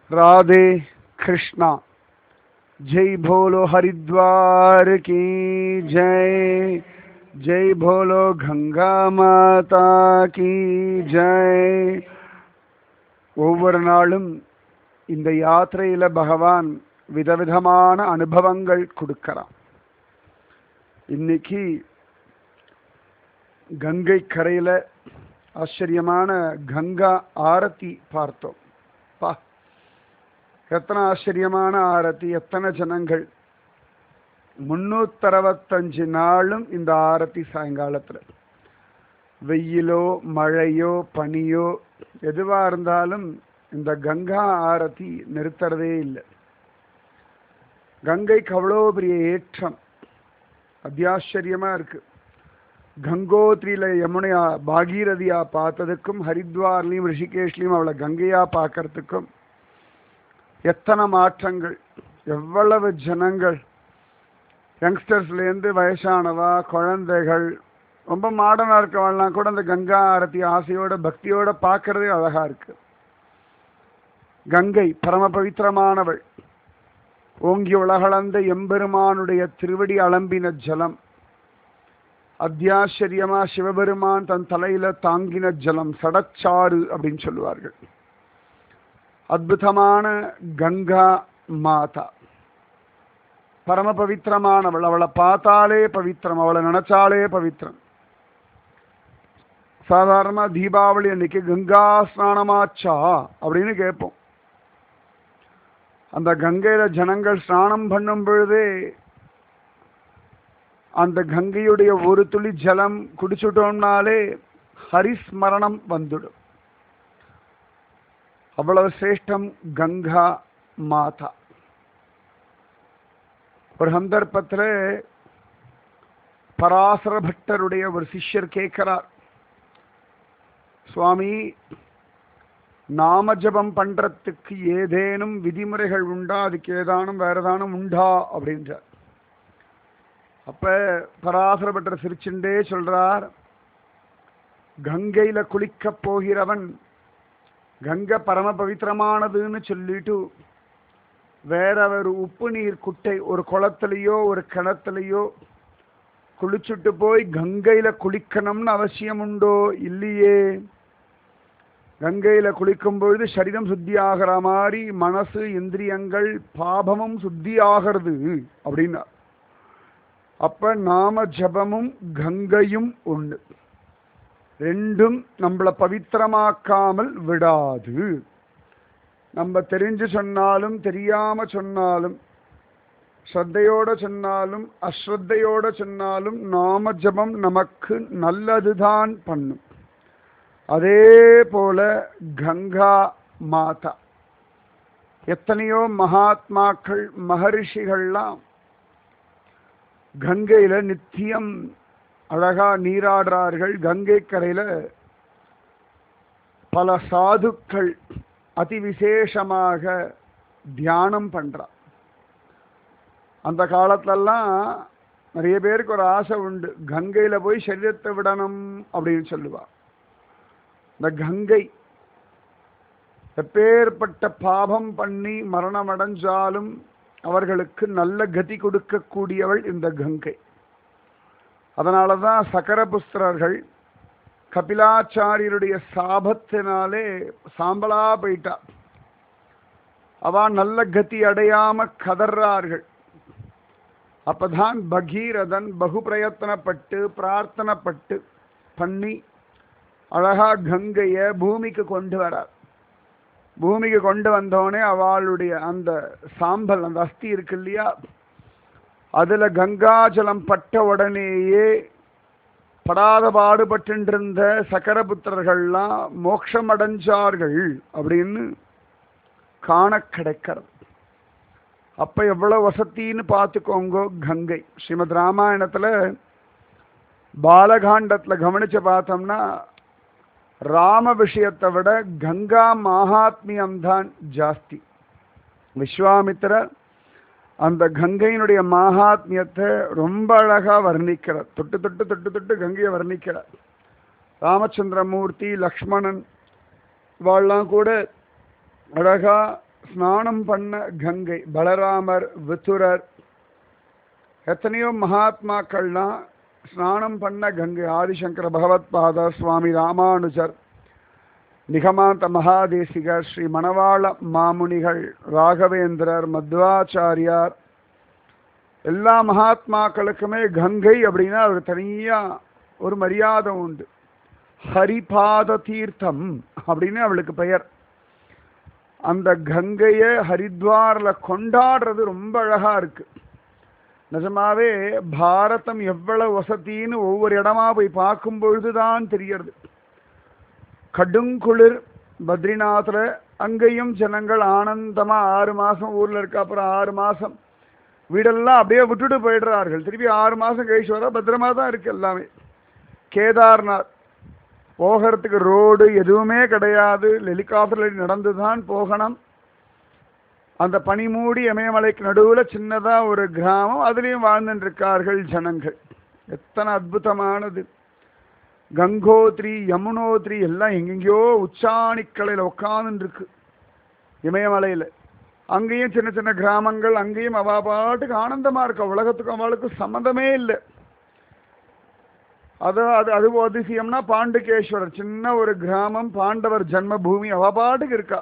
राधे कृष्णा जय भोलो हरिद्वार की जय जय भोलो गंगा माता की ஜெய் ஒவ்வொரு நாளும் இந்த யாத்திரையில பகவான் விதவிதமான அனுபவங்கள் கொடுக்கறான் இன்னைக்கு கங்கை கரையில ஆச்சரியமான கங்கா ஆரத்தி பார்த்தோம் பா எத்தனை ஆச்சரியமான ஆரத்தி எத்தனை ஜனங்கள் முன்னூத்தறுபத்தஞ்சு நாளும் இந்த ஆரத்தி சாயங்காலத்துல வெயிலோ மழையோ பனியோ எதுவா இருந்தாலும் இந்த கங்கா ஆரத்தி நிறுத்துறதே இல்லை கங்கைக்கு அவ்வளோ பெரிய ஏற்றம் அத்தியாச்சரியமா இருக்கு கங்கோத்ரியில யமுனையா பாகீரதியா பார்த்ததுக்கும் ஹரித்வார்லையும் ரிஷிகேஷ்லையும் அவளை கங்கையா பார்க்கறதுக்கும் எத்தனை மாற்றங்கள் எவ்வளவு ஜனங்கள் யங்ஸ்டர்ஸ்லேருந்து வயசானவா குழந்தைகள் ரொம்ப மாடர்னாக இருக்கவங்கலாம் கூட அந்த கங்கா ஆரத்தி ஆசையோட பக்தியோட பார்க்கறதே அழகா இருக்கு கங்கை பரம பவித்திரமானவள் ஓங்கி உலகளந்த எம்பெருமானுடைய திருவடி அலம்பின ஜலம் அத்தியாச்சரியமா சிவபெருமான் தன் தலையில தாங்கின ஜலம் சடச்சாறு அப்படின்னு சொல்லுவார்கள் அற்புதமான கங்கா மாதா பரம பவித்திரமானவள் அவளை பார்த்தாலே பவித்திரம் அவளை நினைச்சாலே பவித்திரம் சாதாரணமா தீபாவளி அன்னைக்கு கங்கா ஸ்நானமாச்சா அப்படின்னு கேட்போம் அந்த கங்கையில ஜனங்கள் ஸ்நானம் பண்ணும் பொழுதே அந்த கங்கையுடைய ஒரு துளி ஜலம் குடிச்சுட்டோம்னாலே ஹரிஸ்மரணம் வந்துடும் அவ்வளவு சிரேஷ்டம் கங்கா மாதா ஒரு சந்தர்ப்பத்தில் பராசர பட்டருடைய ஒரு சிஷ்யர் கேட்கிறார் சுவாமி நாம ஜபம் பண்றதுக்கு ஏதேனும் விதிமுறைகள் உண்டா அதுக்கு ஏதானும் வேற ஏதானும் உண்டா அப்படின்றார் அப்ப பராசர பட்டர் சிரிச்சுண்டே சொல்றார் கங்கையில குளிக்க போகிறவன் கங்கை பரம பவித்திரமானதுன்னு சொல்லிட்டு வேற ஒரு உப்பு நீர் குட்டை ஒரு குளத்துலயோ ஒரு கிணத்துலயோ குளிச்சுட்டு போய் கங்கையில குளிக்கணும்னு அவசியம் உண்டோ இல்லையே கங்கையில குளிக்கும் பொழுது சரீரம் சுத்தி ஆகிற மாதிரி மனசு இந்திரியங்கள் பாபமும் சுத்தி ஆகிறது அப்படின்னா அப்ப நாம ஜபமும் கங்கையும் ஒண்ணு ரெண்டும் நம்மளை பவித்திரமாக்காமல் விடாது நம்ம தெரிஞ்சு சொன்னாலும் தெரியாம சொன்னாலும் ஸ்ரத்தையோட சொன்னாலும் அஸ்ரத்தையோட சொன்னாலும் நாம ஜபம் நமக்கு நல்லதுதான் பண்ணும் அதே போல கங்கா மாதா எத்தனையோ மகாத்மாக்கள் மகரிஷிகள்லாம் கங்கையில நித்தியம் அழகா நீராடுறார்கள் கங்கை கரையில பல சாதுக்கள் அதிவிசேஷமாக தியானம் பண்றா அந்த காலத்துலலாம் நிறைய பேருக்கு ஒரு ஆசை உண்டு கங்கையில போய் சரீரத்தை விடணும் அப்படின்னு சொல்லுவா இந்த கங்கை எப்பேற்பட்ட பாபம் பண்ணி மரணம் அடைஞ்சாலும் அவர்களுக்கு நல்ல கதி கொடுக்கக்கூடியவள் இந்த கங்கை அதனால தான் சக்கரபுஸ்திரர்கள் கபிலாச்சாரியருடைய சாபத்தினாலே சாம்பலா போயிட்டா அவ நல்ல கதி அடையாம கதறார்கள் அப்பதான் பகீரதன் பகு பிரயத்தனப்பட்டு பிரார்த்தனைப்பட்டு பண்ணி அழகா கங்கைய பூமிக்கு கொண்டு வரார் பூமிக்கு கொண்டு வந்தோடனே அவளுடைய அந்த சாம்பல் அந்த அஸ்தி இருக்கு இல்லையா அதுல கங்காஜலம் பட்ட உடனேயே படாத பாடுபட்டிருந்த சக்கரபுத்திரர்கள்லாம் மோட்சம் அடைஞ்சார்கள் அப்படின்னு காண கிடைக்கிறது அப்ப எவ்வளவு வசத்தின்னு பார்த்துக்கோங்க கங்கை ஸ்ரீமத் ராமாயணத்துல பாலகாண்டத்துல கவனிச்சு பார்த்தோம்னா ராம விஷயத்தை விட கங்கா மகாத்மியம்தான் ஜாஸ்தி விஸ்வாமித்திரர் அந்த கங்கையினுடைய மகாத்மியத்தை ரொம்ப அழகா வர்ணிக்கிறார் தொட்டு தொட்டு தொட்டு தொட்டு கங்கையை வர்ணிக்கிறார் ராமச்சந்திரமூர்த்தி லக்ஷ்மணன் இவாள்லாம் கூட அழகா ஸ்நானம் பண்ண கங்கை பலராமர் வித்துரர் எத்தனையோ மகாத்மாக்கள்லாம் ஸ்நானம் பண்ண கங்கை ஆதிசங்கர பகவத் பாதர் சுவாமி ராமானுஜர் நிகமாந்த மகாதேசிகர் ஸ்ரீ மணவாள மாமுனிகள் ராகவேந்திரர் மத்வாச்சாரியார் எல்லா மகாத்மாக்களுக்குமே கங்கை அப்படின்னா ஒரு தனியா ஒரு மரியாதை உண்டு ஹரிபாத தீர்த்தம் அப்படின்னு அவளுக்கு பெயர் அந்த கங்கையை ஹரித்வாரில் கொண்டாடுறது ரொம்ப அழகா இருக்கு நிஜமாவே பாரதம் எவ்வளவு வசதின்னு ஒவ்வொரு இடமா போய் பார்க்கும் பொழுதுதான் தெரியறது கடுங்குளிர் பத்ரிநாத்ல அங்கேயும் ஜனங்கள் ஆனந்தமா ஆறு மாசம் ஊர்ல இருக்க அப்புறம் ஆறு மாசம் வீடெல்லாம் அப்படியே விட்டுட்டு போயிடுறார்கள் திருப்பி ஆறு மாசம் கழிச்சு வர பத்திரமா தான் இருக்கு எல்லாமே கேதார்நாத் போகிறதுக்கு ரோடு எதுவுமே கிடையாது ஹெலிகாப்டரில் நடந்து தான் போகணும் அந்த பனிமூடி இமயமலைக்கு நடுவில் சின்னதாக ஒரு கிராமம் அதுலேயும் வாழ்ந்துட்டு இருக்கார்கள் ஜனங்கள் எத்தனை அற்புதமானது கங்கோத்ரி யமுனோத்ரி எல்லாம் எங்கெங்கேயோ உச்சாணிக்கலையில் உட்காந்துட்டு இருக்கு இமயமலையில் அங்கேயும் சின்ன சின்ன கிராமங்கள் அங்கேயும் அவா பாட்டுக்கு ஆனந்தமா இருக்கு உலகத்துக்கும் அவளுக்கும் சம்மந்தமே இல்லை அது அது அது அதிசயம்னா பாண்டுகேஸ்வரர் சின்ன ஒரு கிராமம் பாண்டவர் ஜன்ம பூமி அவ பாட்டுக்கு இருக்கா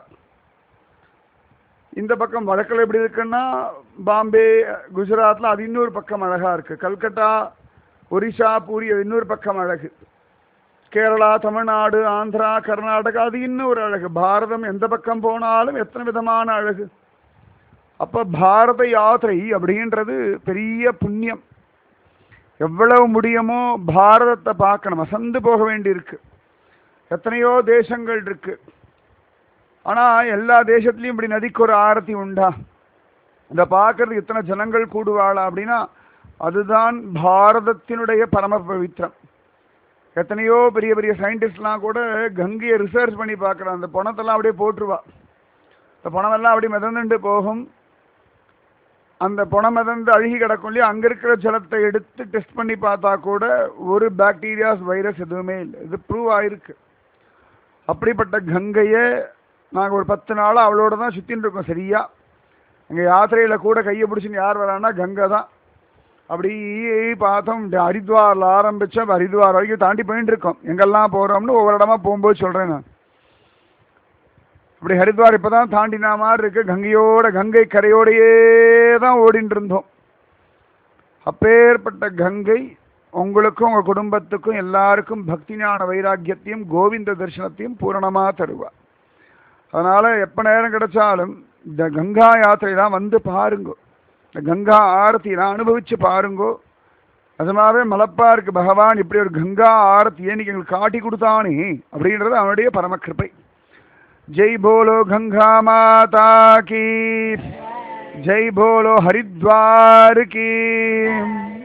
இந்த பக்கம் வடக்கில் எப்படி இருக்குன்னா பாம்பே குஜராத்ல அது இன்னொரு பக்கம் அழகா இருக்கு கல்கட்டா ஒரிசா பூரி அது இன்னொரு பக்கம் அழகு கேரளா தமிழ்நாடு ஆந்திரா கர்நாடகா அது இன்னொரு அழகு பாரதம் எந்த பக்கம் போனாலும் எத்தனை விதமான அழகு அப்ப பாரத யாத்திரை அப்படின்றது பெரிய புண்ணியம் எவ்வளவு முடியுமோ பாரதத்தை பார்க்கணும் அசந்து போக வேண்டியிருக்கு எத்தனையோ தேசங்கள் இருக்கு ஆனா எல்லா தேசத்துலயும் இப்படி நதிக்கு ஒரு ஆரத்தி உண்டா இதை பார்க்கறதுக்கு இத்தனை ஜனங்கள் கூடுவாளா அப்படின்னா அதுதான் பாரதத்தினுடைய பரம பவித்திரம் எத்தனையோ பெரிய பெரிய சயின்டிஸ்ட்லாம் கூட கங்கையை ரிசர்ச் பண்ணி பார்க்குறான் அந்த பணத்தெல்லாம் அப்படியே போட்டுருவா இந்த பணமெல்லாம் அப்படியே மிதந்துட்டு போகும் அந்த புணம் மிதந்து அழுகி கிடக்கும் இல்லையா அங்கே இருக்கிற ஜலத்தை எடுத்து டெஸ்ட் பண்ணி பார்த்தா கூட ஒரு பாக்டீரியாஸ் வைரஸ் எதுவுமே இல்லை இது ப்ரூவ் ஆயிருக்கு அப்படிப்பட்ட கங்கையை நாங்கள் ஒரு பத்து நாளாக அவளோட தான் சுற்றின்னு இருக்கோம் சரியா எங்கள் யாத்திரையில் கூட கையை பிடிச்சின்னு யார் வரான்னா கங்கை தான் அப்படி பார்த்தோம் இந்த ஹரித்வாரில் ஆரம்பித்தோம் ஹரித்வார் வரைக்கும் தாண்டி போயிட்டு இருக்கோம் எங்கெல்லாம் போகிறோம்னு ஒவ்வொரு இடமா போகும்போது சொல்கிறேன் நான் இப்படி ஹரித்வார் இப்போ தான் தாண்டினா மாதிரி இருக்கு கங்கையோட கங்கை கரையோடையே தான் ஓடிட்டு இருந்தோம் அப்பேற்பட்ட கங்கை உங்களுக்கும் உங்கள் குடும்பத்துக்கும் எல்லாருக்கும் பக்தி ஞான வைராக்கியத்தையும் கோவிந்த தரிசனத்தையும் பூரணமாக தருவா அதனால் எப்போ நேரம் கிடைச்சாலும் இந்த கங்கா யாத்திரையெல்லாம் வந்து பாருங்கோ இந்த கங்கா ஆரத்தியெல்லாம் அனுபவிச்சு பாருங்கோ நிஜமாவே மலப்பா இருக்கு பகவான் இப்படி ஒரு கங்கா ஆரத்தியை இன்னைக்கு எங்களுக்கு காட்டி கொடுத்தானே அப்படின்றது அவனுடைய பரமகிருப்பை जय बोलो गंगा माता की जय बोलो हरिद्वार की